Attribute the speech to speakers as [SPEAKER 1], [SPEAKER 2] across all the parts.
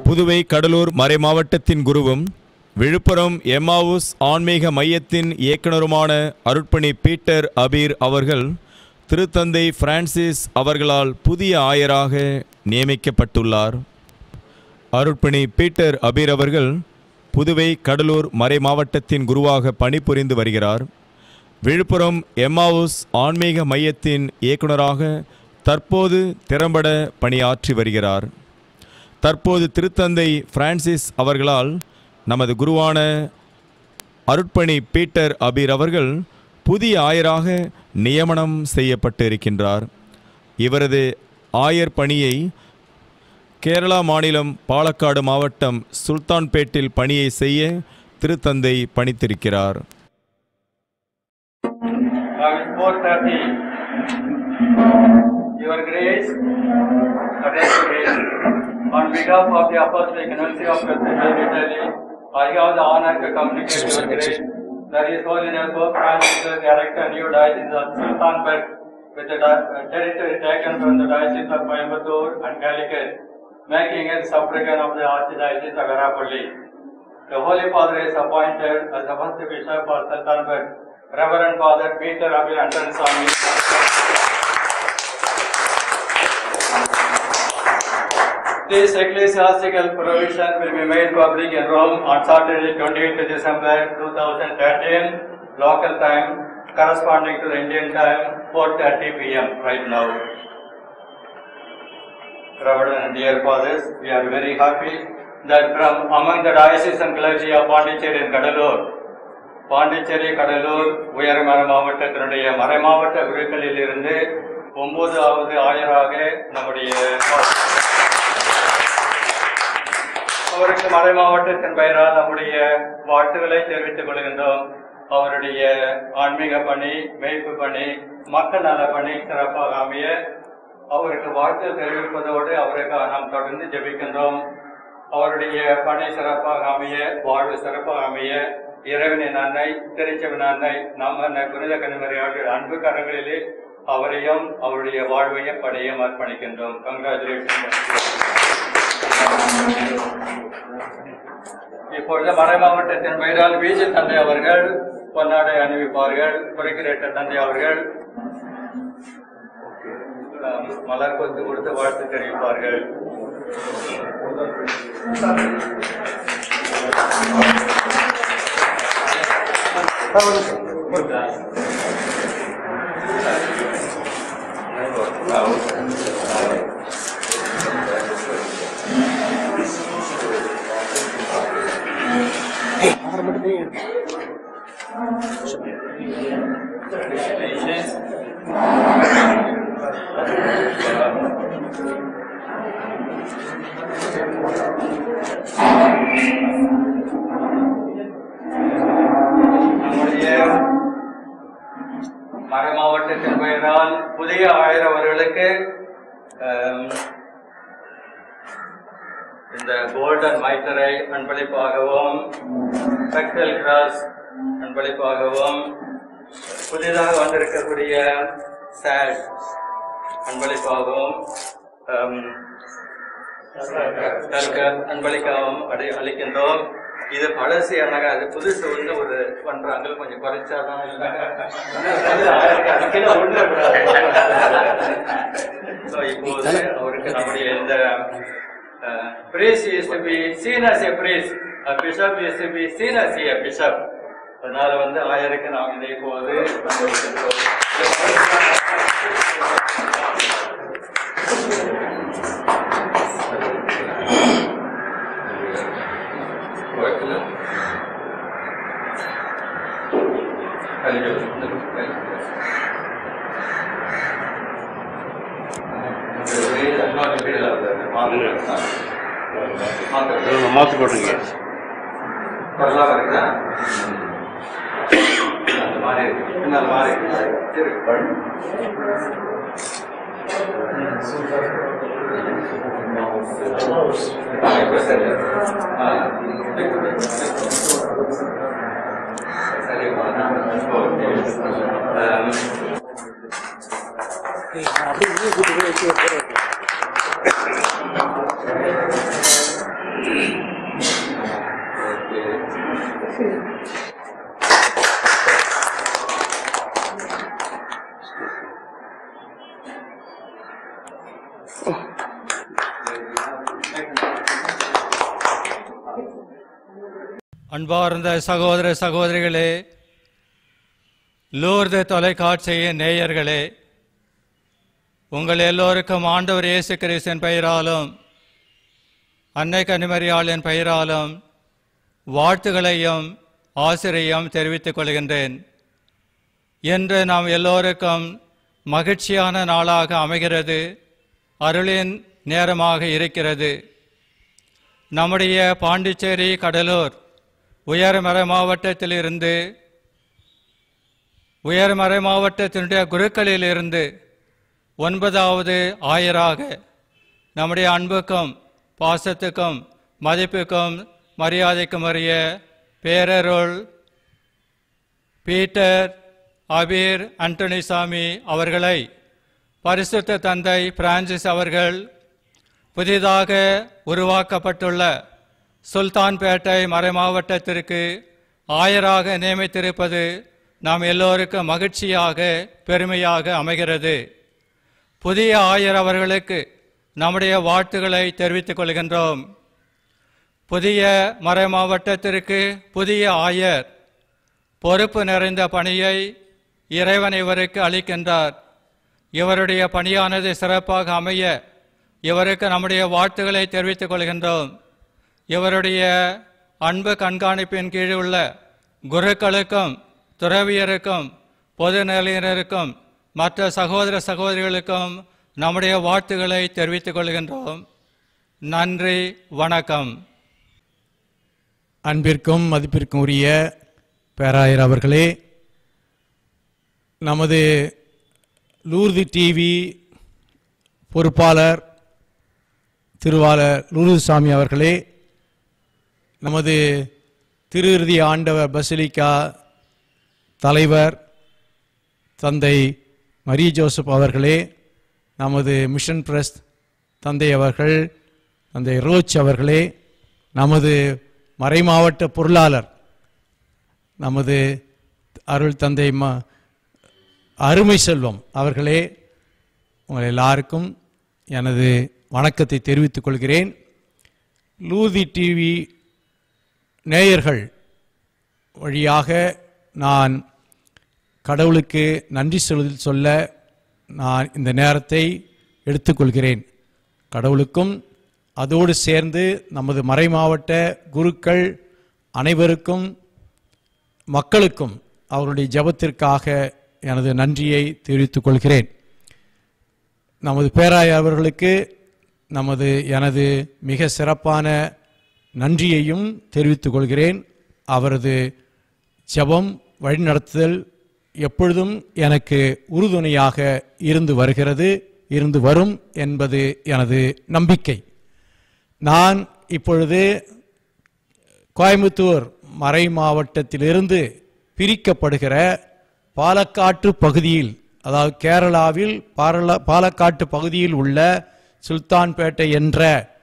[SPEAKER 1] புதுவை கடலூர் மறைமாவட்டத்தின் குருவும் விழுப்புரம் எம்மாவுஸ் ஆன்மீக மையத்தின் இயக்குனருமான அருட்பணி பீட்டர் அபீர் அவர்கள் திருத்தந்தை பிரான்சிஸ் அவர்களால் புதிய ஆயராக நியமிக்கப்பட்டுள்ளார் அருட்பணி பீட்டர் அபீர் அவர்கள் புதுவை கடலூர் மறைமாவட்டத்தின் குருவாக பணிபுரிந்து வருகிறார் விழுப்புரம் எம்மாவுஸ் ஆன்மீக மையத்தின் இயக்குனராக தற்போது திறம்பட பணியாற்றி வருகிறார் தற்போது திருத்தந்தை பிரான்சிஸ் அவர்களால் நமது குருவான அருட்பணி பீட்டர் அபீர் அவர்கள் புதிய ஆயராக நியமனம் செய்யப்பட்டு இருக்கின்றார் இவரது ஆயர் பணியை கேரளா மாநிலம் பாலக்காடு மாவட்டம் சுல்தான்பேட்டில் பணியை செய்ய திருத்தந்தை பணித்திருக்கிறார்
[SPEAKER 2] Now it's 4:30. Your Grace, Attention Grace, on behalf of the Apostolic Nuncio of President Italy, I have the honor to communicate your Grace that His Holiness Pope Francis will erect a new diocese of Sultanpet with the di- uh, territory taken from the diocese of Coimbatore and Calicut, making it suffragan of the Archdiocese of Arapalli. The Holy Father is appointed as the first bishop of Sultanpet, Reverend Father Peter Abhi Anton Swami. This ecclesiastical provision will be made public in Rome on Saturday, 28th December 2013, local time, corresponding to the Indian time, 4:30 p.m. right now. Reverend and dear fathers, we are very happy that from among the diocesan clergy of Pondicherry and Kadalur, Pondicherry Cuddalore உயர்மர மாவட்டத்தினுடைய மறைமாவட்ட குருக்களில் இருந்து ஒன்பதாவது ஆயராக நம்முடைய அவருக்கு மறை மாவட்டத்தின் பெயரால் நம்முடைய வாழ்த்துக்களை தெரிவித்துக் கொள்கின்றோம் அவருடைய ஆன்மீக பணி மேய்ப்பு பணி மக்கள் நல பணி சிறப்பாக அமைய அவருக்கு வாழ்த்து தெரிவிப்பதோடு அவருக்கு நாம் தொடர்ந்து ஜெபிக்கின்றோம் அவருடைய பணி சிறப்பாக அமைய வாழ்வு சிறப்பாக அமைய இறைவனின் அன்னை திருச்செவன் அன்னை நம் அன்னை புனித கனிமறையாளர் அன்பு கரங்களிலே அவரையும் அவருடைய வாழ்வையும் பணியும் அர்ப்பணிக்கின்றோம் கங்க்ராச்சுலேஷன் இப்பொழுது மறை மாவட்டத்தின் பெயரால் பிஜி தந்தை அவர்கள் பொன்னாடை அணிவிப்பார்கள் குறைக்கிறேட்ட தந்தை அவர்கள் ஆம், மலர் கொத்து கொடுத்து வாழ்த்து தெரிவிப்பார்கள் நம்முடைய மறை மாவட்டத்தின் பெயரால் புதிய ஆயிரம் அவர்களுக்கு ஆம், இந்த கோல்டன் மைத்தரை அன்பளிப்பாகவும் ஸ்பெக்டல் கிராஸ் அன்பளிப்பாகவும் புதிதாக வந்திருக்கக்கூடிய சாட் அன்பளிப்பாகவும் ஆம், தற்க அன்பளிக்காகவும் அடை அளிக்கின்றோம் இது பழசு எனக்கு அது புதுசு வந்து ஒரு பண்றாங்க கொஞ்சம் குறைச்சாதான் So, இப்போது அவருக்கு நம்முடைய இந்த phrase is to be seen as a phrase bishop is to be seen as a bishop அதனால வந்து ஆயருக்கு நாம் இதை இப்போது
[SPEAKER 3] மாத்து போட்டுங்க
[SPEAKER 2] வரலாம் இருக்குதா அந்த மாதிரி இருக்கு பின்னால் மாதிரி இருக்கு இருக்கு. ஆ, இப்ப சரி. ஆ, சரிம்மா. ஓகே. ஆம்.
[SPEAKER 3] அன்பார்ந்த சகோதர சகோதரிகளே லூர்து தொலைக்காட்சியின் நேயர்களே உங்கள் எல்லோருக்கும் ஆண்டவர் இயேசு கிறிஸ்தின் பெயராலும் அன்னை கன்னிமரியாளின் பெயராலும் வாழ்த்துகளையும் ஆசிரியம் தெரிவித்துக் கொள்கின்றேன் இன்று நாம் எல்லோருக்கும் மகிழ்ச்சியான நாளாக அமைகிறது அருளின் நேரமாக இருக்கிறது நம்முடைய பாண்டிச்சேரி கடலூர் உயர்மறை மாவட்டத்திலிருந்து உயர்மறை மாவட்டத்தினுடைய குருக்களிலிருந்து ஒன்பதாவது ஆயராக நம்முடைய அன்புக்கும் பாசத்துக்கும் மதிப்புக்கும் மரியாதைக்கும் உரிய பேரருள் பீட்டர் அபீர் அண்டனிசாமி அவர்களை பரிசுத்த தந்தை பிரான்சிஸ் அவர்கள் புதிதாக உருவாக்கப்பட்டுள்ள சுல்தான்பேட்டை மறைமாவட்டத்திற்கு ஆயராக நியமித்திருப்பது நாம் எல்லோருக்கும் மகிழ்ச்சியாக பெருமையாக அமைகிறது புதிய ஆயர் அவர்களுக்கு நம்முடைய வாழ்த்துக்களை தெரிவித்துக் கொள்கின்றோம் புதிய மறைமாவட்டத்திற்கு புதிய ஆயர் பொறுப்பு நிறைந்த பணியை இறைவன் இவருக்கு அளிக்கின்றார் இவருடைய பணியானது சிறப்பாக அமைய இவருக்கு நம்முடைய வாழ்த்துக்களை தெரிவித்துக் கொள்கின்றோம் இவருடைய அன்பு கண்காணிப்பின் கீழ் உள்ள குருக்களுக்கும் துறவியருக்கும் பொது நிலையினருக்கும் மற்ற சகோதர சகோதரிகளுக்கும் நம்முடைய வாழ்த்துக்களை தெரிவித்துக் கொள்கின்றோம் நன்றி வணக்கம்
[SPEAKER 4] அன்பிற்கும் மதிப்பிற்கும் உரிய பேராயர் அவர்களே நமது லூர்து டிவி பொறுப்பாளர் திருவாளர் லூர்துசாமி அவர்களே நமது திருவிருதி ஆண்டவர் பசிலிக்கா தலைவர் தந்தை மரி ஜோசப் அவர்களே நமது மிஷன் பிரஸ் தந்தை அவர்கள் தந்தை ரோச் அவர்களே நமது மறைமாவட்ட பொருளாளர் நமது அருள் தந்தை ம அருமை செல்வம் அவர்களே உங்கள் எல்லாருக்கும் எனது வணக்கத்தை தெரிவித்துக் கொள்கிறேன் லூதி டிவி நேயர்கள் வழியாக நான் கடவுளுக்கு நன்றி சொல் சொல்ல நான் இந்த நேரத்தை எடுத்துக்கொள்கிறேன் கடவுளுக்கும் அதோடு சேர்ந்து நமது மறைமாவட்ட குருக்கள் அனைவருக்கும் மக்களுக்கும் அவருடைய ஜெபத்திற்காக எனது நன்றியை தெரிவித்துக் கொள்கிறேன் நமது பேராய அவர்களுக்கு நமது எனது மிக சிறப்பான நன்றியையும் தெரிவித்துக் கொள்கிறேன் அவரது ஜெபம் வழிநடத்துதல் எப்பொழுதும் எனக்கு உறுதுணையாக இருந்து வருகிறது இருந்து வரும் என்பது எனது நம்பிக்கை நான் இப்பொழுது கோயம்புத்தூர் மறை மாவட்டத்திலிருந்து பிரிக்கப்படுகிற பாலக்காட்டு பகுதியில் அதாவது கேரளாவில் பாரள பாலக்காட்டு பகுதியில் உள்ள சுல்தான்பேட்டை என்ற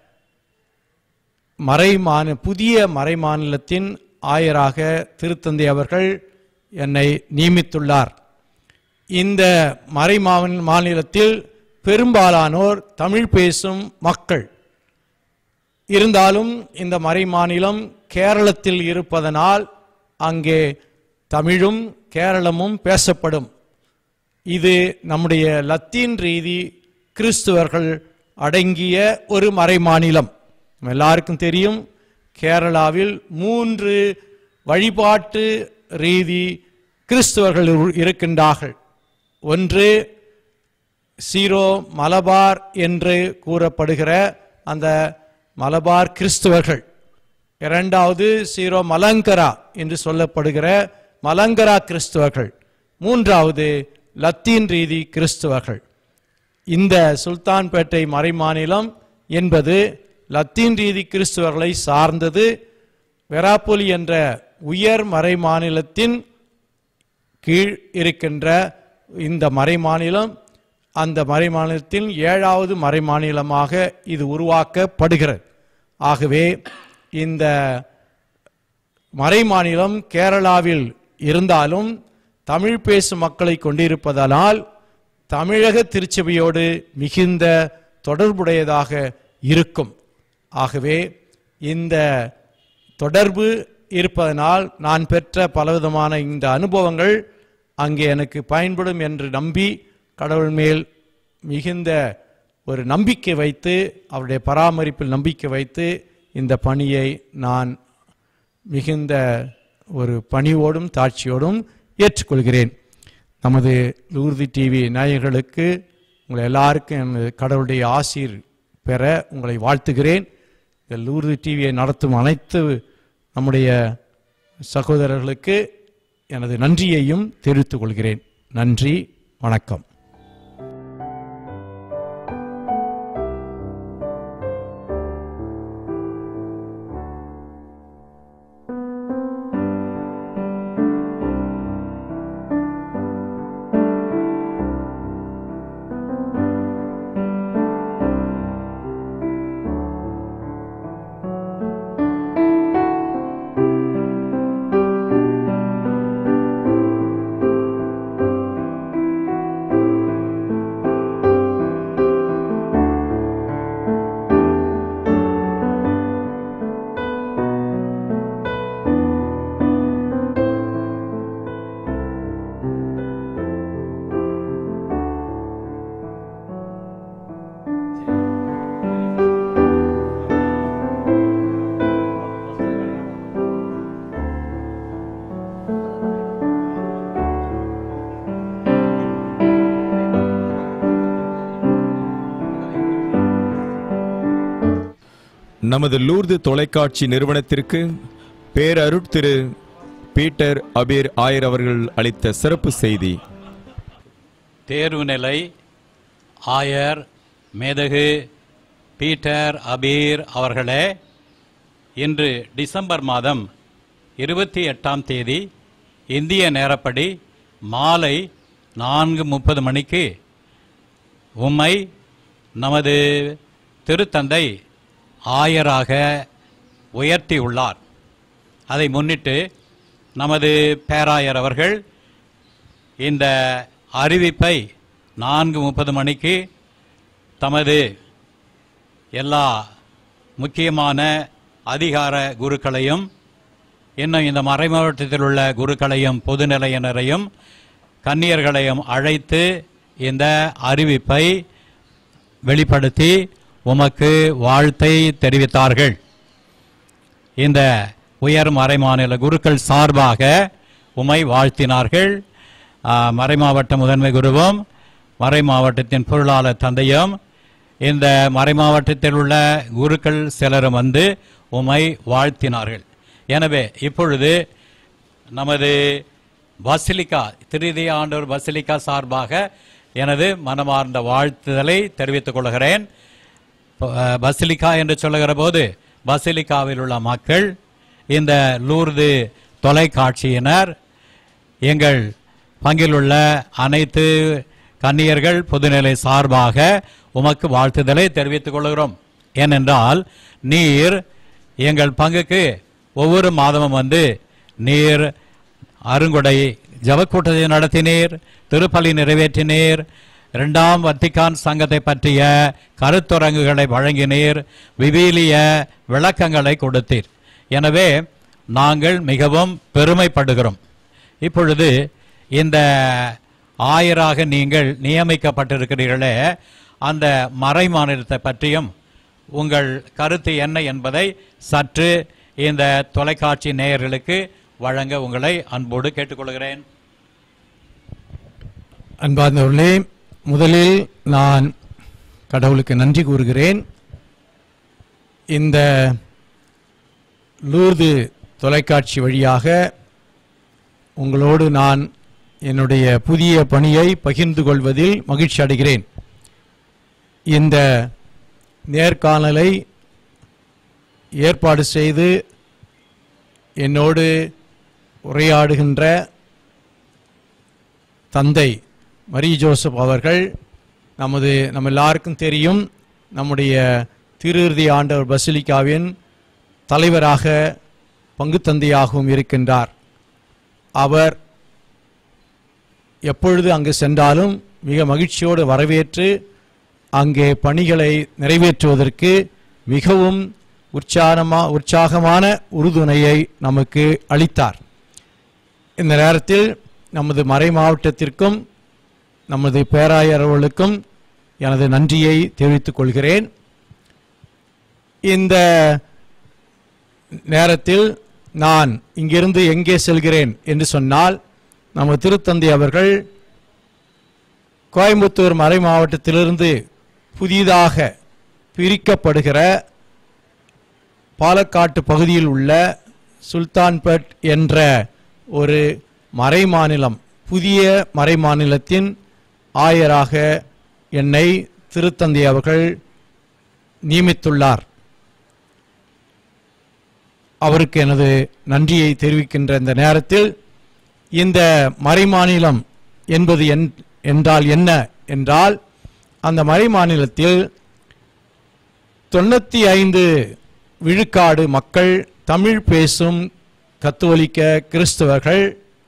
[SPEAKER 4] மறைமான புதிய மறைமாநிலத்தின் ஆயராக திருத்தந்தை அவர்கள் என்னை நியமித்துள்ளார் இந்த மறை மாநிலத்தில் பெரும்பாலானோர் தமிழ் பேசும் மக்கள் இருந்தாலும் இந்த மறை மாநிலம் கேரளத்தில் இருப்பதனால் அங்கே தமிழும் கேரளமும் பேசப்படும் இது நம்முடைய லத்தீன் ரீதி கிறிஸ்துவர்கள் அடங்கிய ஒரு மறை மாநிலம் நம்ம எல்லாருக்கும் தெரியும் கேரளாவில் மூன்று வழிபாட்டு ரீதி கிறிஸ்துவர்கள் இரு- இருக்கின்றார்கள் ஒன்று சீரோ மலபார் என்று கூறப்படுகிற அந்த மலபார் கிறிஸ்துவர்கள் இரண்டாவது சீரோ மலங்கரா என்று சொல்லப்படுகிற மலங்கரா கிறிஸ்துவர்கள் மூன்றாவது லத்தீன் ரீதி கிறிஸ்துவர்கள் இந்த சுல்தான்பேட்டை மறைமாநிலம் என்பது லத்தீன் ரீதி கிறிஸ்துவர்களை சார்ந்தது வெராப்பொலி என்ற உயர் மறைமாநிலத்தின் கீழ் இருக்கின்ற இந்த மறைமாநிலம் அந்த மறைமாநிலத்தின் ஏழாவது மறைமாநிலமாக இது உருவாக்கப்படுகிறது ஆகவே இந்த மறைமாநிலம் கேரளாவில் இருந்தாலும் தமிழ் பேசும் மக்களை கொண்டிருப்பதனால் தமிழக திருச்சபையோடு மிகுந்த தொடர்புடையதாக இருக்கும் ஆகவே இந்த தொடர்பு இருப்பதனால் நான் பெற்ற பலவிதமான இந்த அனுபவங்கள் அங்கே எனக்கு பயன்படும் என்று நம்பி கடவுள் மேல் மிகுந்த ஒரு நம்பிக்கை வைத்து அவருடைய பராமரிப்பில் நம்பிக்கை வைத்து இந்த பணியை நான் மிகுந்த ஒரு பணிவோடும் தாட்சியோடும் ஏற்றுக்கொள்கிறேன் நமது லூர்தி டிவி நாயகர்களுக்கு உங்களை எல்லாருக்கும் எனது கடவுளுடைய ஆசீர் பெற உங்களை வாழ்த்துகிறேன் இந்த லூர்தி டிவியை நடத்தும் அனைத்து நம்முடைய சகோதரர்களுக்கு எனது நன்றியையும் தெரிவித்துக் கொள்கிறேன் நன்றி வணக்கம்
[SPEAKER 1] நமது லூர்து தொலைக்காட்சி நிறுவனத்திற்கு பேரருட் திரு பீட்டர் அபீர் ஆயர் அவர்கள் அளித்த சிறப்பு செய்தி
[SPEAKER 5] தேர்வு நிலை ஆயர் மேதகு பீட்டர் அபீர் அவர்களே இன்று டிசம்பர் மாதம் இருபத்தி எட்டாம் தேதி இந்திய நேரப்படி மாலை நான்கு முப்பது மணிக்கு உம்மை நமது திருத்தந்தை ஆயராக உயர்த்தியுள்ளார் அதை முன்னிட்டு நமது பேராயர் அவர்கள் இந்த அறிவிப்பை நான்கு முப்பது மணிக்கு தமது எல்லா முக்கியமான அதிகார குருக்களையும் இன்னும் இந்த மறைமாவட்டத்தில் உள்ள குருக்களையும் பொதுநிலையினரையும் கன்னியர்களையும் அழைத்து இந்த அறிவிப்பை வெளிப்படுத்தி உமக்கு வாழ்த்தை தெரிவித்தார்கள் இந்த உயர் மறைமாநில குருக்கள் சார்பாக உமை வாழ்த்தினார்கள் ஆ, மறைமாவட்ட முதன்மை குருவும் மறைமாவட்டத்தின் பொருளாளர் தந்தையும் இந்த மறைமாவட்டத்தில் உள்ள குருக்கள் சிலரும் வந்து உமை வாழ்த்தினார்கள் எனவே இப்பொழுது நமது பசிலிக்கா திருதி ஆண்டவர் பசிலிக்கா சார்பாக எனது மனமார்ந்த வாழ்த்துதலை தெரிவித்துக் கொள்கிறேன் ப- பசிலிக்கா என்று சொல்லுகிற போது பசிலிக்காவில் உள்ள மக்கள் இந்த லூர்து தொலைக்காட்சியினர் எங்கள் பங்கில் உள்ள அனைத்து கன்னியர்கள் பொதுநிலை சார்பாக உமக்கு வாழ்த்துதலை தெரிவித்துக் கொள்கிறோம் ஏனென்றால் நீர் எங்கள் பங்குக்கு ஒவ்வொரு மாதமும் வந்து நீர் அருங்கொடை ஜபக்கூட்டத்தை நடத்தினீர் திருப்பலி நிறைவேற்றினீர் இரண்டாம் வத்திக்கான் சங்கத்தை பற்றிய கருத்துரங்குகளை வழங்கினீர் விவிலிய விளக்கங்களை கொடுத்தீர் எனவே நாங்கள் மிகவும் பெருமைப்படுகிறோம் இப்பொழுது இந்த ஆயராக நீங்கள் நியமிக்கப்பட்டிருக்கிறீர்களே அந்த மறை மாநிலத்தை பற்றியும் உங்கள் கருத்து என்ன என்பதை சற்று இந்த தொலைக்காட்சி நேயர்களுக்கு வழங்க உங்களை அன்போடு கேட்டுக்கொள்கிறேன்
[SPEAKER 4] அன்பார்ந்தவர்களே முதலில் நான் கடவுளுக்கு நன்றி கூறுகிறேன் இந்த லூர்து தொலைக்காட்சி வழியாக உங்களோடு நான் என்னுடைய புதிய பணியை பகிர்ந்து கொள்வதில் மகிழ்ச்சி அடைகிறேன் இந்த நேர்காணலை ஏற்பாடு செய்து என்னோடு உரையாடுகின்ற தந்தை மரி ஜோசப் அவர்கள் நமது நம்ம எல்லாருக்கும் தெரியும் நம்முடைய திருஇறுதி ஆண்டவர் பசிலிக்காவின் தலைவராக பங்கு தந்தையாகவும் இருக்கின்றார் அவர் எப்பொழுது அங்கு சென்றாலும் மிக மகிழ்ச்சியோடு வரவேற்று அங்கே பணிகளை நிறைவேற்றுவதற்கு மிகவும் உற்சாகமா உற்சாகமான உறுதுணையை நமக்கு அளித்தார் இந்த நேரத்தில் நமது மறை மாவட்டத்திற்கும் நமது பேராயர் அவர்களுக்கும் எனது நன்றியை தெரிவித்துக் கொள்கிறேன் இந்த நேரத்தில் நான் இங்கிருந்து எங்கே செல்கிறேன் என்று சொன்னால் நம்ம திருத்தந்தை அவர்கள் கோயம்புத்தூர் மறை மாவட்டத்திலிருந்து புதிதாக பிரிக்கப்படுகிற பாலக்காட்டு பகுதியில் உள்ள சுல்தான்பட் என்ற ஒரு மறை மாநிலம் புதிய மறை மாநிலத்தின் ஆயராக என்னை திருத்தந்தை அவர்கள் நியமித்துள்ளார் அவருக்கு எனது நன்றியை தெரிவிக்கின்ற இந்த நேரத்தில் இந்த மறைமாநிலம் என்பது என் என்றால் என்ன என்றால் அந்த மறைமாநிலத்தில் தொண்ணூற்றி ஐந்து விழுக்காடு மக்கள் தமிழ் பேசும் கத்தோலிக்க கிறிஸ்தவர்கள்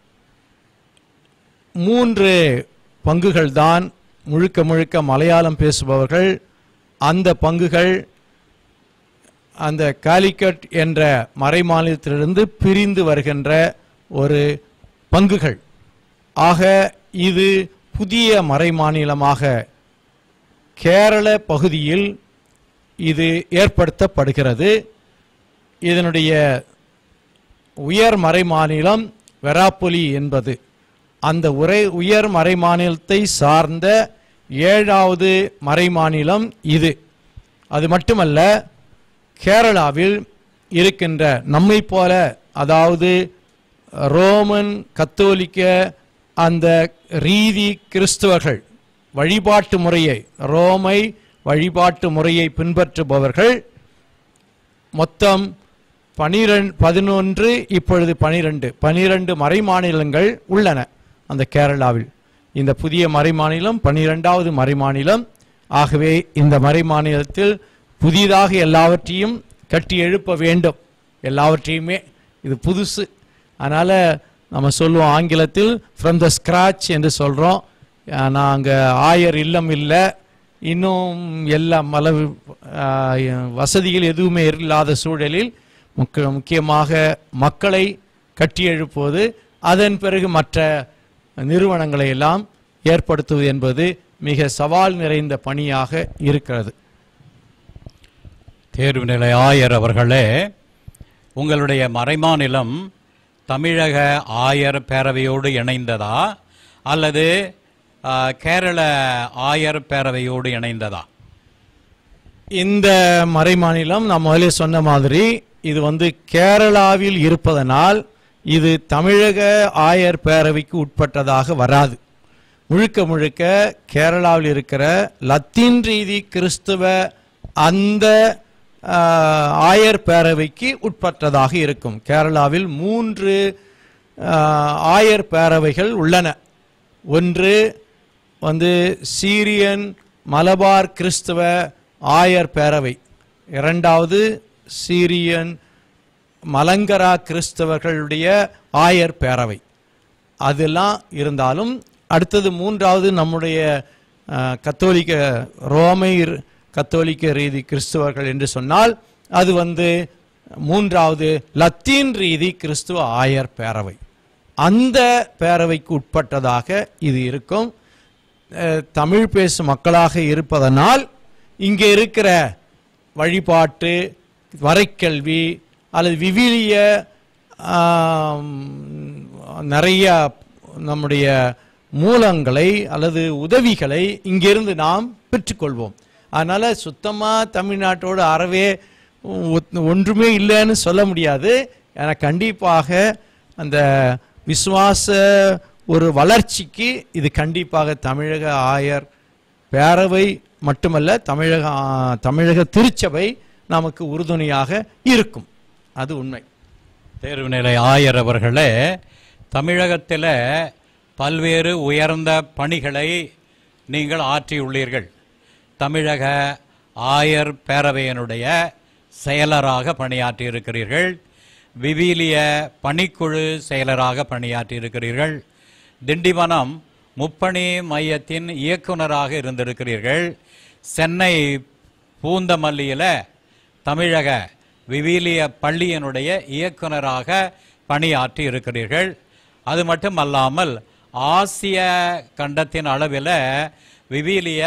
[SPEAKER 4] மூன்று பங்குகள் தான் முழுக்க முழுக்க மலையாளம் பேசுபவர்கள் அந்த பங்குகள் அந்த காலிக்கட் என்ற மறைமாநிலத்திலிருந்து பிரிந்து வருகின்ற ஒரு பங்குகள் ஆக இது புதிய மறைமாநிலமாக கேரள பகுதியில் இது ஏற்படுத்தப்படுகிறது இதனுடைய உயர் மறைமாநிலம் வெராப்பொலி என்பது அந்த உரை உயர் மறைமாநிலத்தை சார்ந்த ஏழாவது மறைமாநிலம் இது அது மட்டுமல்ல கேரளாவில் இருக்கின்ற நம்மை போல அதாவது ரோமன் கத்தோலிக்க அந்த ரீதி கிறிஸ்துவர்கள் வழிபாட்டு முறையை ரோமை வழிபாட்டு முறையை பின்பற்றுபவர்கள் மொத்தம் பனிரெண்டு பதினொன்று இப்பொழுது பனிரெண்டு பனிரெண்டு மறைமாநிலங்கள் உள்ளன அந்த கேரளாவில் இந்த புதிய மறைமாநிலம் பனிரெண்டாவது மறைமாநிலம் ஆகவே இந்த மறைமாநிலத்தில் புதிதாக எல்லாவற்றையும் கட்டி எழுப்ப வேண்டும் எல்லாவற்றையுமே இது புதுசு அதனால் நம்ம சொல்லுவோம் ஆங்கிலத்தில் ஃப்ரம் த ஸ்க்ராட்ச் என்று சொல்கிறோம் நான் அங்கே ஆயர் இல்லம் இல்லை இன்னும் எல்லா மல ஆஹ், வசதிகள் எதுவுமே இல்லாத சூழலில் முக்க முக்கியமாக மக்களை கட்டி எழுப்புவது அதன் பிறகு மற்ற நிறுவனங்களை எல்லாம் ஏற்படுத்துவது என்பது மிக சவால் நிறைந்த பணியாக இருக்கிறது
[SPEAKER 5] தேர்வு நிலை ஆயர் அவர்களே உங்களுடைய மறைமாநிலம் தமிழக ஆயர் பேரவையோடு இணைந்ததா அல்லது ஆ, கேரள ஆயர் பேரவையோடு இணைந்ததா
[SPEAKER 4] இந்த மறைமாநிலம் நான் முதலே சொன்ன மாதிரி இது வந்து கேரளாவில் இருப்பதனால் இது தமிழக ஆயர் பேரவைக்கு உட்பட்டதாக வராது முழுக்க முழுக்க கேரளாவில் இருக்கிற லத்தீன் ரீதி கிறிஸ்துவ அந்த ஆஹ், ஆயர் பேரவைக்கு உட்பட்டதாக இருக்கும் கேரளாவில் மூன்று ஆஹ், ஆயர் பேரவைகள் உள்ளன ஒன்று வந்து சீரியன் மலபார் கிறிஸ்துவ ஆயர் பேரவை இரண்டாவது சீரியன் மலங்கரா கிறிஸ்தவர்களுடைய ஆயர் பேரவை அதெல்லாம் இருந்தாலும் அடுத்தது மூன்றாவது நம்முடைய அஹ், கத்தோலிக்க ரோமை ர்- கத்தோலிக்க ரீதி கிறிஸ்துவர்கள் என்று சொன்னால் அது வந்து மூன்றாவது லத்தீன் ரீதி கிறிஸ்துவ ஆயர் பேரவை அந்த பேரவைக்கு உட்பட்டதாக இது இருக்கும் அஹ், தமிழ் பேசும் மக்களாக இருப்பதனால் இங்கே இருக்கிற வழிபாட்டு வரைக்கல்வி அல்லது விவிலிய ஆம், நிறைய நம்முடைய மூலங்களை அல்லது உதவிகளை இங்கிருந்து நாம் பெற்றுக்கொள்வோம் அதனால சுத்தமா தமிழ்நாட்டோடு அறவே ஒத்- ஒன்றுமே இல்லைன்னு சொல்ல முடியாது ஏன்னா கண்டிப்பாக அந்த விசுவாச ஒரு வளர்ச்சிக்கு இது கண்டிப்பாக தமிழக ஆயர் பேரவை மட்டுமல்ல தமிழக ஆ, தமிழக திருச்சபை நமக்கு உறுதுணையாக இருக்கும் அது உண்மை
[SPEAKER 5] தேர்வு நிலை ஆயர் அவர்களே தமிழகத்தில் பல்வேறு உயர்ந்த பணிகளை நீங்கள் ஆற்றியுள்ளீர்கள் தமிழக ஆயர் பேரவையினுடைய செயலராக பணியாற்றியிருக்கிறீர்கள் விவிலிய பணிக்குழு செயலராக பணியாற்றியிருக்கிறீர்கள் திண்டிவனம் முப்பணி மையத்தின் இயக்குனராக இருந்திருக்கிறீர்கள் சென்னை பூந்தமல்லியில் தமிழக விவிலிய பள்ளியினுடைய இயக்குனராக பணியாற்றி இருக்கிறீர்கள் அது மட்டுமல்லாமல் ஆசிய கண்டத்தின் அளவில் விவிலிய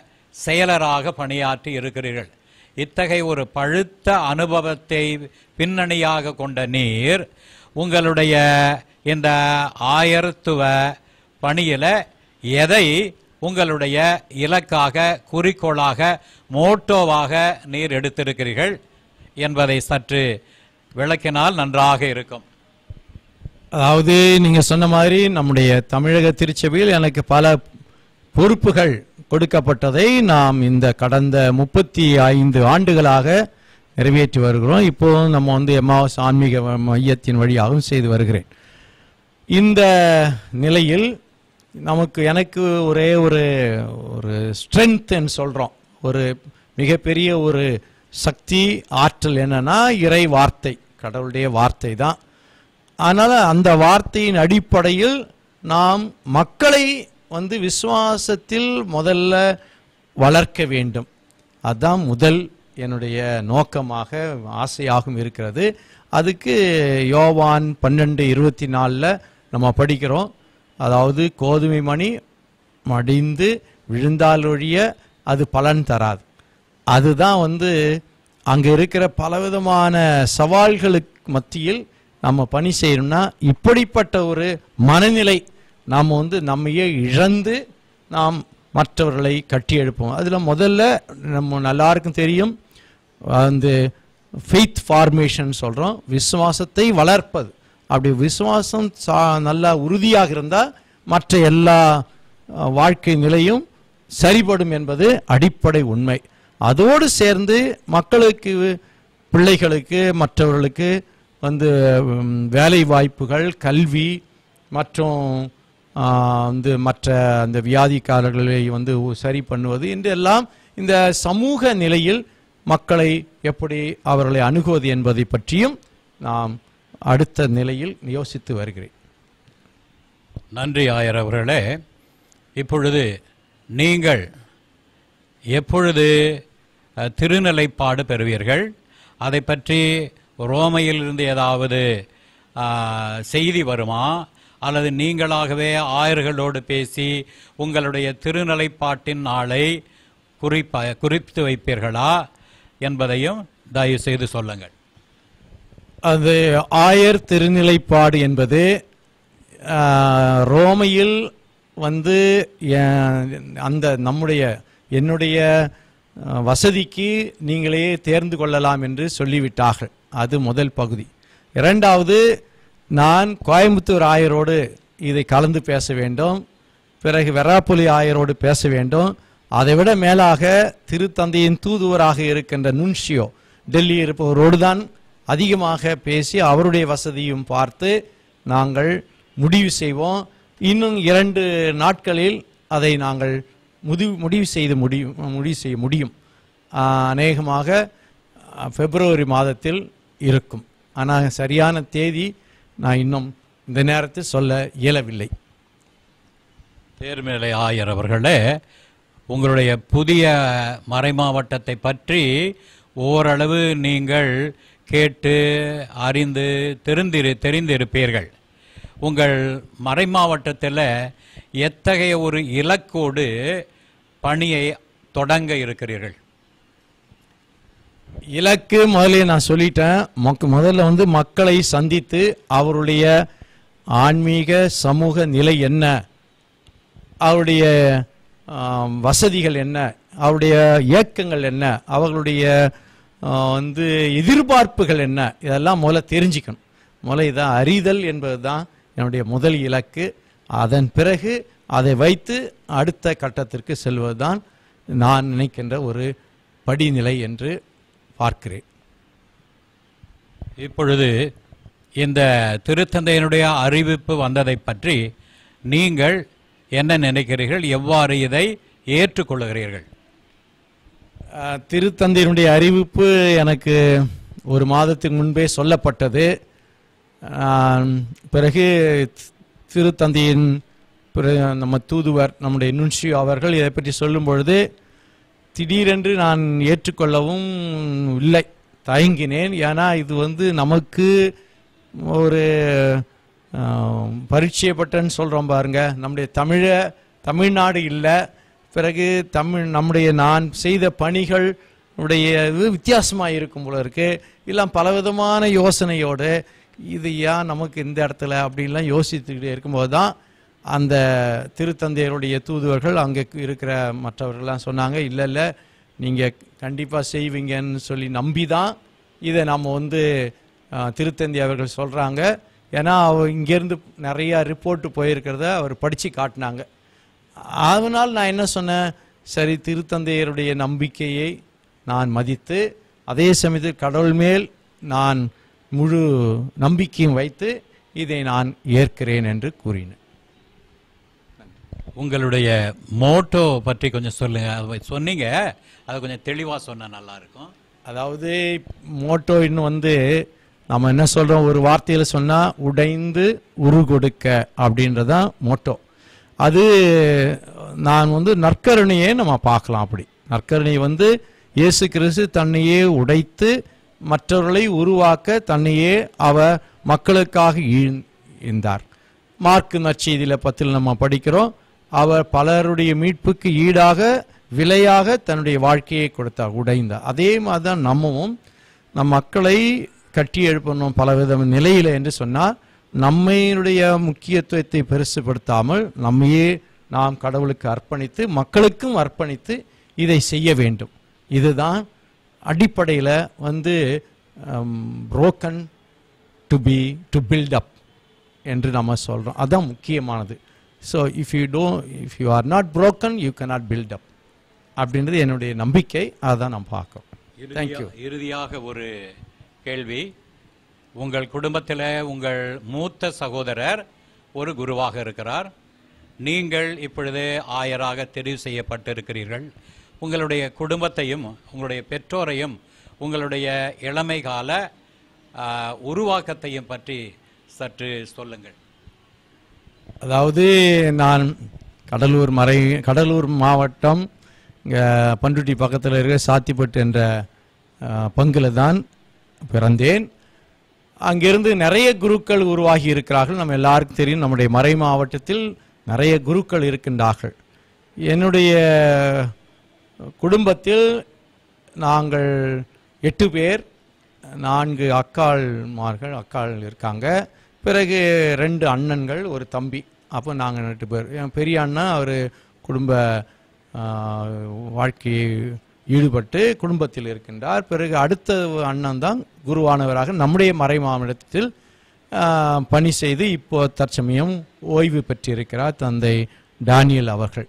[SPEAKER 5] செயலராக பணியாற்றி இருக்கிறீர்கள் இத்தகைய ஒரு பழுத்த அனுபவத்தை பின்னணியாக கொண்ட நீர் உங்களுடைய இந்த ஆயர்த்துவ பணியில எதை உங்களுடைய இலக்காக குறிக்கோளாக மோட்டோவாக நீர் எடுத்திருக்கிறீர்கள் என்பதை சற்று விளக்கினால் நன்றாக இருக்கும்
[SPEAKER 4] அதாவது நீங்க சொன்ன மாதிரி நம்முடைய தமிழக திருச்சபையில் எனக்கு பல பொறுப்புகள் கொடுக்கப்பட்டதை நாம் இந்த கடந்த முப்பத்தி ஐந்து ஆண்டுகளாக நிறைவேற்றி வருகிறோம் இப்போ நம்ம வந்து எம்மாவஸ் ஆன்மீக மையத்தின் வழியாகவும் செய்து வருகிறேன் இந்த நிலையில் நமக்கு எனக்கு ஒரே ஒரு ஒரு ஸ்ட்ரென்த்ன்னு சொல்கிறோம் ஒரு மிகப்பெரிய ஒரு சக்தி ஆற்றல் என்னன்னா இறை வார்த்தை கடவுளுடைய வார்த்தை தான் அதனால் அந்த வார்த்தையின் அடிப்படையில் நாம் மக்களை வந்து விசுவாசத்தில் முதல்ல வளர்க்க வேண்டும் அதுதான் முதல் என்னுடைய நோக்கமாக ஆசையாகவும் இருக்கிறது அதுக்கு யோவான் பன்னெண்டு இருபத்தி நாலில் நம்ம படிக்கிறோம் அதாவது கோதுமை மணி மடிந்து விழுந்தாலொழிய அது பலன் தராது அதுதான் வந்து அங்கே இருக்கிற பலவிதமான சவால்களுக்கு மத்தியில் நம்ம பணி செய்யணும்னா இப்படிப்பட்ட ஒரு மனநிலை நாம் வந்து நம்மையே இழந்து நாம் மற்றவர்களை கட்டி எழுப்போம் அதில் முதல்ல நம்ம எல்லாருக்கும் தெரியும் வந்து ஃபெய்த் ஃபார்மேஷன் சொல்கிறோம் விசுவாசத்தை வளர்ப்பது அப்படி விசுவாசம் சா நல்லா உறுதியாக இருந்தால் மற்ற எல்லா அஹ், வாழ்க்கை நிலையும் சரிபடும் என்பது அடிப்படை உண்மை அதோடு சேர்ந்து மக்களுக்கு பிள்ளைகளுக்கு மற்றவர்களுக்கு வந்து ம், வேலை வாய்ப்புகள் கல்வி மற்றும் ஆ, வந்து மற்ற அந்த வியாதிக்காரர்களை வந்து உ- சரி பண்ணுவது என்றெல்லாம் இந்த சமூக நிலையில் மக்களை எப்படி அவர்களை அணுகுவது என்பதை பற்றியும் நாம் அடுத்த நிலையில் யோசித்து வருகிறேன்
[SPEAKER 5] நன்றி ஆயர் அவர்களே இப்பொழுது நீங்கள் எப்பொழுது அஹ், திருநிலைப்பாடு பெறுவீர்கள் அதை பற்றி ரோமையிலிருந்து ஏதாவது ஆஹ், செய்தி வருமா அல்லது நீங்களாகவே ஆயர்களோடு பேசி உங்களுடைய திருநிலைப்பாட்டின் நாளை குறிப்ப குறித்து வைப்பீர்களா என்பதையும் தயவு செய்து சொல்லுங்கள்
[SPEAKER 4] அது ஆயர் திருநிலைப்பாடு என்பது ஆ, ரோமையில் வந்து எ- அந்த நம்முடைய என்னுடைய ஆ, வசதிக்கு நீங்களே தேர்ந்து கொள்ளலாம் என்று சொல்லிவிட்டார்கள் அது முதல் பகுதி இரண்டாவது நான் கோயம்புத்தூர் ஆயரோடு இதை கலந்து பேச வேண்டும் பிறகு வெறாப்புலி ஆயரோடு பேச வேண்டும் அதைவிட மேலாக திருத்தந்தையின் தூதுவராக இருக்கின்ற நுன்ஷியோ டெல்லி இருப்பவரோடு தான் அதிகமாக பேசி அவருடைய வசதியும் பார்த்து நாங்கள் முடிவு செய்வோம் இன்னும் இரண்டு நாட்களில் அதை நாங்கள் முடிவு முடிவு செய்து முடியும் முடிவு செய்ய முடியும் ஆஹ், அநேகமாக ஆஹ், பிப்ரவரி மாதத்தில் இருக்கும் ஆனால் சரியான தேதி நான் இன்னும் இந்த நேரத்தில் சொல்ல இயலவில்லை
[SPEAKER 5] தேர்நிலை ஆயர் அவர்களே உங்களுடைய புதிய மறைமாவட்டத்தை பற்றி ஓரளவு நீங்கள் கேட்டு அறிந்து தெரிந்திரு தெரிந்திருப்பீர்கள் உங்கள் மறைமாவட்டத்தில் எத்தகைய ஒரு இலக்கோடு பணியை தொடங்க இருக்கிறீர்கள்
[SPEAKER 4] இலக்கு முதல்ல நான் சொல்லிட்டேன் மக்க- முதல்ல வந்து மக்களை சந்தித்து அவருடைய ஆன்மீக சமூக நிலை என்ன அவருடைய ஆம், வசதிகள் என்ன அவருடைய இயக்கங்கள் என்ன அவர்களுடைய ஆ, வந்து எதிர்பார்ப்புகள் என்ன இதெல்லாம் முதல்ல தெரிஞ்சுக்கணும் முதல்ல இதான் அறிதல் என்பது தான் என்னுடைய முதல் இலக்கு அதன் பிறகு அதை வைத்து அடுத்த கட்டத்திற்கு செல்வதுதான் நான் நினைக்கின்ற ஒரு படிநிலை என்று பார்க்கிறேன்
[SPEAKER 5] இப்பொழுது இந்த திருத்தந்தையினுடைய அறிவிப்பு வந்ததை பற்றி நீங்கள் என்ன நினைக்கிறீர்கள் எவ்வாறு இதை ஏற்றுக்கொள்கிறீர்கள்
[SPEAKER 4] அஹ், திருத்தந்தையினுடைய அறிவிப்பு எனக்கு ஒரு மாதத்துக்கு முன்பே சொல்லப்பட்டது ஆம், பிறகு திருத்தந்தையின் பிற- நம்ம தூதுவர் நம்முடைய நுன்ஷியோ அவர்கள் இதை பற்றி சொல்லும் பொழுது திடீரென்று நான் ஏற்றுக்கொள்ளவும் இல்லை தயங்கினேன் ஏன்னா இது வந்து நமக்கு ஒரு ஆம், பரிச்சயப்பட்டன்னு சொல்கிறோம் பாருங்க நம்முடைய தமிழ தமிழ்நாடு இல்லை பிறகு தமிழ் நம்முடைய நான் செய்த பணிகள் உடைய இது வித்தியாசமாக இருக்கும் போல இருக்கு எல்லாம் பலவிதமான யோசனையோடு இது ஏன் நமக்கு இந்த இடத்துல அப்படின்லாம் யோசித்துக்கிட்டே இருக்கும்போது தான் அந்த திருத்தந்தையருடைய தூதுவர்கள் அங்கே இருக்கிற மற்றவர்கள்லாம் சொன்னாங்க இல்லை இல்லை நீங்கள் கண்டிப்பாக செய்வீங்கன்னு சொல்லி நம்பி தான் இதை நம்ம வந்து அஹ், திருத்தந்தி அவர்கள் சொல்கிறாங்க ஏன்னா அவ இங்கேருந்து நிறையா ரிப்போர்ட் போயிருக்கிறத அவர் படித்து காட்டினாங்க அதனால் நான் என்ன சொன்னேன் சரி திருத்தந்தையருடைய நம்பிக்கையை நான் மதித்து அதே சமயத்தில் கடவுள் மேல் நான் முழு நம்பிக்கையும் வைத்து இதை நான் ஏற்கிறேன் என்று கூறினேன்
[SPEAKER 5] உங்களுடைய மோட்டோ பற்றி கொஞ்சம் சொல்லுங்க அதை சொன்னீங்க அதை கொஞ்சம் தெளிவா சொன்னா நல்லா இருக்கும்
[SPEAKER 4] அதாவது மோட்டோ இன்னும் வந்து நம்ம என்ன சொல்றோம் ஒரு வார்த்தையில சொன்னா உடைந்து உரு கொடுக்க அப்படின்றதான் மோட்டோ அது நான் வந்து நற்கருணையே நம்ம பார்க்கலாம் அப்படி நற்கருணை வந்து இயேசு கிறிஸ்து தன்னையே உடைத்து மற்றவர்களை உருவாக்க தன்னையே அவர் மக்களுக்காக ஈ- ஈந்தார் மார்க்கு நற்செய்தியில் பத்தில் நம்ம படிக்கிறோம் அவர் பலருடைய மீட்புக்கு ஈடாக விலையாக தன்னுடைய வாழ்க்கையை கொடுத்தார் உடைந்தார் அதே மாதிரி தான் நம்மவும் நம் மக்களை கட்டி எழுப்பணும் பலவித நிலையில் என்று சொன்னால் நம்மையுடைய முக்கியத்துவத்தை பெருசுபடுத்தாமல் நம்மையே நாம் கடவுளுக்கு அர்ப்பணித்து மக்களுக்கும் அர்ப்பணித்து இதை செய்ய வேண்டும் இதுதான் அடிப்படையில் வந்து broken to be to build up என்று நம்ம சொல்கிறோம் அதான் முக்கியமானது so if you do if you are not broken you cannot build up அப்படின்றது என்னுடைய நம்பிக்கை அதான் நான் பார்க்கறோம் தேங்க்யூ
[SPEAKER 5] இறுதியா- இறுதியாக ஒரு கேள்வி உங்கள் குடும்பத்தில் உங்கள் மூத்த சகோதரர் ஒரு குருவாக இருக்கிறார் நீங்கள் இப்பொழுது ஆயராக தெரிவு செய்யப்பட்டிருக்கிறீர்கள் உங்களுடைய குடும்பத்தையும் உங்களுடைய பெற்றோரையும் உங்களுடைய இளமை கால ஆ, உருவாக்கத்தையும் பற்றி சற்று சொல்லுங்கள்
[SPEAKER 4] அதாவது நான் கடலூர் மறை கடலூர் மாவட்டம் இங்கே பண்ருட்டி பக்கத்தில் இருக்க சாத்திப்பட்டு என்ற பங்கில் தான் பிறந்தேன் அங்கிருந்து நிறைய குருக்கள் உருவாகி இருக்கிறார்கள் நம்ம எல்லாருக்கும் தெரியும் நம்முடைய மறை மாவட்டத்தில் நிறைய குருக்கள் இருக்கின்றார்கள் என்னுடைய குடும்பத்தில் நாங்கள் எட்டு பேர் நான்கு அக்காள்மார்கள் அக்காள் இருக்காங்க பிறகு ரெண்டு அண்ணன்கள் ஒரு தம்பி அப்போ நாங்கள் எட்டு பேர் என் பெரிய அண்ணன் அவர் குடும்ப ஆ, வாழ்க்கையை ஈடுபட்டு குடும்பத்தில் இருக்கின்றார் பிறகு அடுத்த அண்ணன் தான் குருவானவராக நம்முடைய மறை மாவட்டத்தில் ஆ, பணி செய்து இப்போ தற்சமயம் ஓய்வு பெற்றிருக்கிறார் தந்தை டானியல் அவர்கள்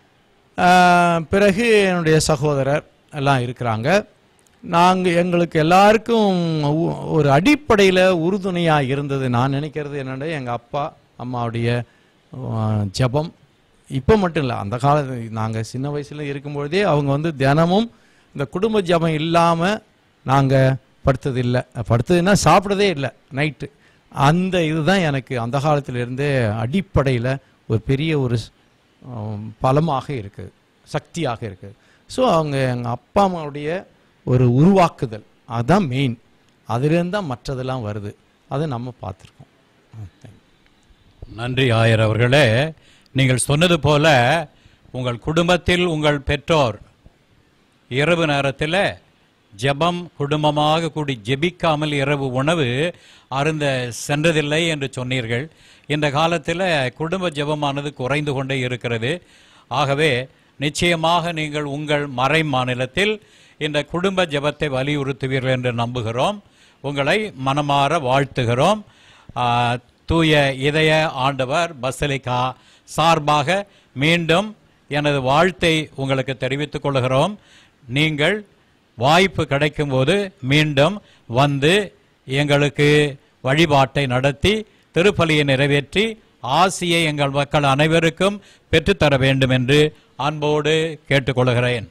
[SPEAKER 4] ஆஹ் பிறகு என்னுடைய சகோதரர் எல்லாம் இருக்கிறாங்க நாங்கள் எங்களுக்கு எல்லாருக்கும் ஒ- ஒரு அடிப்படையில் உறுதுணையாக இருந்தது நான் நினைக்கிறது என்னென்னா எங்கள் அப்பா அம்மாவுடைய ஆஹ், ஜெபம் இப்போ மட்டும் இல்லை அந்த காலத்து நாங்கள் சின்ன வயசுல இருக்கும்பொழுதே அவங்க வந்து தினமும் இந்த குடும்ப ஜெபம் இல்லாமல் நாங்கள் படுத்தது இல்லை படுத்ததுன்னா சாப்பிடதே இல்லை நைட்டு அந்த இதுதான் எனக்கு அந்த காலத்திலிருந்தே அடிப்படையில் ஒரு பெரிய ஒரு ஆம், பலமாக இருக்குது சக்தியாக இருக்குது ஸோ அவங்க எங்கள் அப்பா அம்மாவுடைய ஒரு உருவாக்குதல் அதுதான் மெயின் அதுலேருந்து தான் மற்றதெல்லாம் வருது அதை நம்ம பார்த்துருக்கோம் ஆ, thank you.
[SPEAKER 5] நன்றி ஆயர் அவர்களே நீங்கள் சொன்னது போல உங்கள் குடும்பத்தில் உங்கள் பெற்றோர் இரவு நேரத்தில் ஜெபம் குடும்பமாக கூடி ஜெபிக்காமல் இரவு உணவு அருந்த சென்றதில்லை என்று சொன்னீர்கள் இந்த காலத்தில் குடும்ப ஜெபமானது குறைந்து கொண்டே இருக்கிறது ஆகவே நிச்சயமாக நீங்கள் உங்கள் மறை மாநிலத்தில் இந்த குடும்ப ஜெபத்தை வலியுறுத்துவீர்கள் என்று நம்புகிறோம் உங்களை மனமாற வாழ்த்துகிறோம் ஆ, தூய இதய ஆண்டவர் பசலிகா சார்பாக மீண்டும் எனது வாழ்த்தை உங்களுக்கு தெரிவித்துக் கொள்கிறோம் நீங்கள் வாய்ப்பு கிடைக்கும்போது மீண்டும் வந்து எங்களுக்கு வழிபாட்டை நடத்தி திருப்பலியை நிறைவேற்றி ஆசியை எங்கள் மக்கள் அனைவருக்கும் பெற்றுத்தர வேண்டும் என்று அன்போடு கேட்டுக்கொள்கிறேன்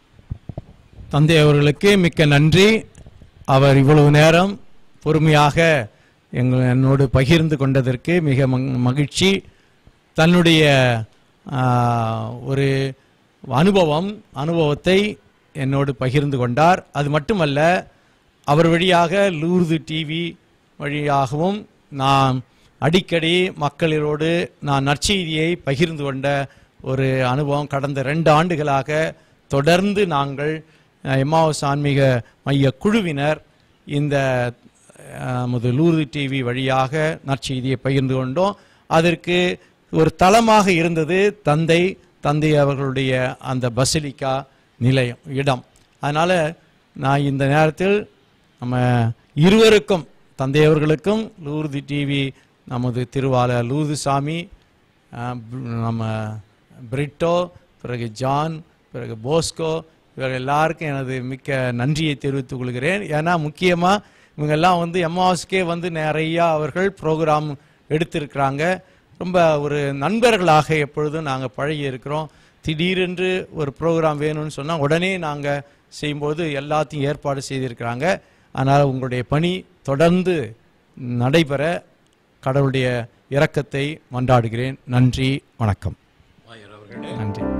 [SPEAKER 4] தந்தை அவர்களுக்கு மிக்க நன்றி அவர் இவ்வளவு நேரம் பொறுமையாக எங்கள் என்னோடு பகிர்ந்து கொண்டதற்கு மிக மங்- மகிழ்ச்சி தன்னுடைய ஆ, ஒரு அனுபவம் அனுபவத்தை என்னோடு பகிர்ந்து கொண்டார் அது மட்டுமல்ல அவர் வழியாக லூர்து டிவி வழியாகவும் நான் அடிக்கடி மக்களோடு நான் நற்செய்தியை பகிர்ந்து கொண்ட ஒரு அனுபவம் கடந்த ரெண்டு ஆண்டுகளாக தொடர்ந்து நாங்கள் அஹ், எம்மாவுஸ் ஆன்மீக மைய குழுவினர் இந்த அஹ், நமது லூர்து டிவி வழியாக நற்செய்தியை பகிர்ந்து கொண்டோம் அதற்கு ஒரு தளமாக இருந்தது தந்தை தந்தை அவர்களுடைய அந்த பசிலிக்கா நிலையம் இடம் அதனால் நான் இந்த நேரத்தில் நம்ம இருவருக்கும் தந்தை அவர்களுக்கும் லூர்து டிவி நமது திருவாளர் லூர்து சாமி அஹ், ப- நம்ம பிரிட்டோ பிறகு ஜான் பிறகு போஸ்கோ இவர்கள் எல்லாருக்கும் எனது மிக்க நன்றியை தெரிவித்துக் கொள்கிறேன் ஏன்னா முக்கியமாக இவங்கெல்லாம் வந்து எம்மாஸ்க்கே வந்து நிறையா அவர்கள் ப்ரோக்ராம் எடுத்திருக்கிறாங்க ரொம்ப ஒரு நண்பர்களாக எப்பொழுதும் நாங்கள் பழகி இருக்கிறோம் திடீரென்று ஒரு ப்ரோக்ராம் வேணும்னு சொன்னால் உடனே நாங்கள் செய்யும்போது எல்லாத்தையும் ஏற்பாடு செய்திருக்கிறாங்க அதனால் உங்களுடைய பணி தொடர்ந்து நடைபெற கடவுளுடைய இரக்கத்தை மன்றாடுகிறேன் நன்றி வணக்கம் நன்றி